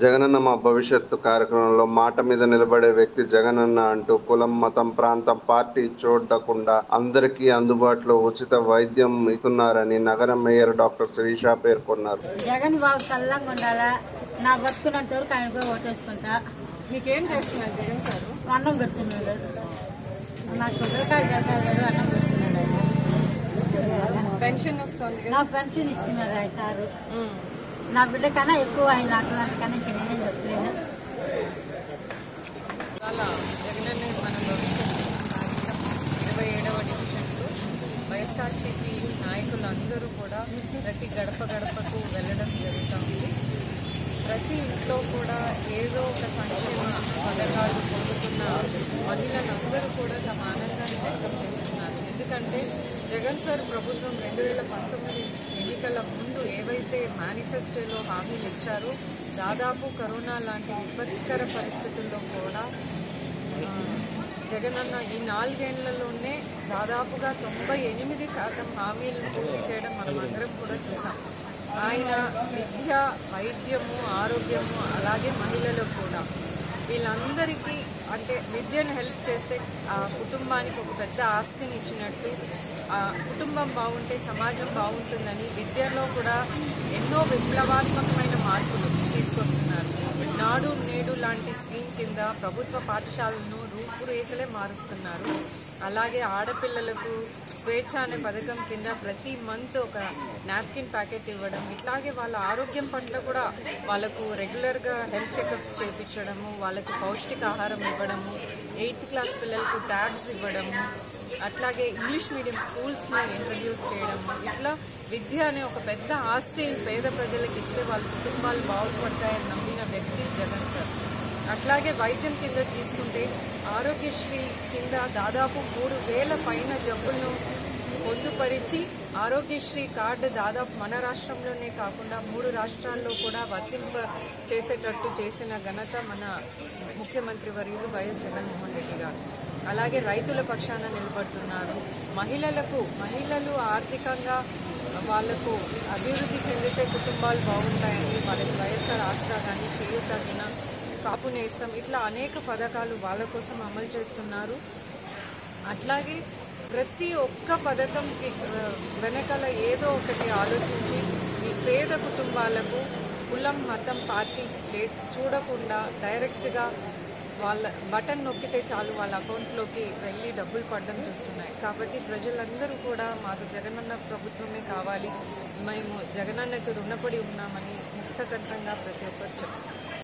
జగనన్న మా భవిష్యత్తు కార్యక్రమంలో మాట మీద నిలబడే వ్యక్తి జగనన్న అంటూ కులం మతం ప్రాంతం పార్టీ చూడకుండా అందరికీ అందుబాటులో ఉచిత వైద్యం ఇస్తున్నారని నగర మేయర్ డాక్టర్ శిరీష పేర్కొన్నారు జగన్ బాబు చల్లంగా ఉండాలా నా బతుకున్నంత వరకు ఆయన పోయి ఓటేసుకుంటా మీకేం చేస్తున్నారు జగన్ సార్ అన్నం పెడుతున్నాడు నాకు కొబ్బరికాయలు జరగాలి అన్నం పెడుతున్నాడు ఆయన పెన్షన్ వస్తుంది కదా నా పెన్షన్ ఇస్తున్నారు ఆయన సారు నా బిడ్డ కన్నా ఎక్కువ ఆయన నాకు కన్నా ఇంకా నేనేం చెప్పలేను ఇవాళ జగనన్న మన భవిష్యత్తు ఇరవై ఏడవ డివిజన్లో వైఎస్ఆర్సీపీ నాయకులందరూ కూడా ప్రతి గడప గడపకు వెళ్ళడం జరుగుతూ ఉంది ప్రతి ఇంట్లో కూడా ఏదో ఒక సంక్షేమ పథకాలు పొందుతున్న మహిళలందరూ కూడా తమ ఆనందాన్ని వ్యక్తం చేస్తున్నారు ఎందుకంటే జగన్ సార్ ప్రభుత్వం రెండు వేల పంతొమ్మిది ఎన్నికల ముందు ఏవైతే మేనిఫెస్టోలో హామీలు ఇచ్చారో దాదాపు కరోనా లాంటి విపత్కర పరిస్థితుల్లో కూడా జగనన్న ఈ నాలుగేళ్లలోనే దాదాపుగా తొంభై ఎనిమిది శాతం హామీలను పూర్తి చేయడం మనం అందరం కూడా చూసాం ఆయన విద్య వైద్యము ఆరోగ్యము అలాగే మహిళలకు కూడా వీళ్ళందరికీ అంటే విద్యను హెల్ప్ చేస్తే ఆ కుటుంబానికి ఒక పెద్ద ఆస్తిని ఇచ్చినట్టు ఆ కుటుంబం బాగుంటే సమాజం బాగుంటుందని విద్యలో కూడా ఎన్నో విప్లవాత్మకమైన మార్పులు తీసుకొస్తున్నారు నాడు నేడు లాంటి స్కీమ్ కింద ప్రభుత్వ పాఠశాలను రూపురేఖలే మారుస్తున్నారు అలాగే ఆడపిల్లలకు స్వేచ్ఛ అనే పథకం కింద ప్రతి మంత్ ఒక నాప్కిన్ ప్యాకెట్ ఇవ్వడం ఇట్లాగే వాళ్ళ ఆరోగ్యం పట్ల కూడా వాళ్ళకు రెగ్యులర్గా హెల్త్ చెకప్స్ చేయించడము వాళ్ళకు పౌష్టికాహారం ఇవ్వడము ఎయిత్ క్లాస్ పిల్లలకు ట్యాబ్స్ ఇవ్వడము అట్లాగే ఇంగ్లీష్ మీడియం స్కూల్స్ని ఇంట్రడ్యూస్ చేయడము ఇట్లా విద్య అనే ఒక పెద్ద ఆస్తి పేద ప్రజలకు ఇస్తే వాళ్ళ కుటుంబాలు బాగుపడతాయని నమ్మిన వ్యక్తి జగన్ సార్ అట్లాగే వైద్యం కింద తీసుకుంటే ఆరోగ్యశ్రీ కింద దాదాపు మూడు వేల పైన జబ్బులను పొందుపరిచి ఆరోగ్యశ్రీ కార్డు దాదాపు మన రాష్ట్రంలోనే కాకుండా మూడు రాష్ట్రాల్లో కూడా వర్తింప చేసేటట్టు చేసిన ఘనత మన ముఖ్యమంత్రి వర్యులు వైఎస్ జగన్మోహన్ రెడ్డి గారు అలాగే రైతుల పక్షాన నిలబడుతున్నారు మహిళలకు మహిళలు ఆర్థికంగా వాళ్లకు అభివృద్ధి చెందితే కుటుంబాలు బాగుంటాయని వాళ్ళకి వైఎస్ఆర్ ఆసరా కానీ చేయతగిన కాపు నేస్తం ఇట్లా అనేక పథకాలు వాళ్ళ కోసం అమలు చేస్తున్నారు అట్లాగే ప్రతి ఒక్క పథకంకి ఆ, వెనకాల ఏదో ఒకటి ఆలోచించి ఈ పేద కుటుంబాలకు కులం మతం పార్టీ లే చూడకుండా డైరెక్ట్గా వాళ్ళ బటన్ నొక్కితే చాలు వాళ్ళ అకౌంట్లోకి వెళ్ళి డబ్బులు పడడం చూస్తున్నాయి కాబట్టి ప్రజలందరూ కూడా మాకు జగనన్న ప్రభుత్వమే కావాలి మేము జగనన్నకు రుణపడి ఉన్నామని ముక్తకంఠంగా ప్రతి ఒక్కరు చెప్తారు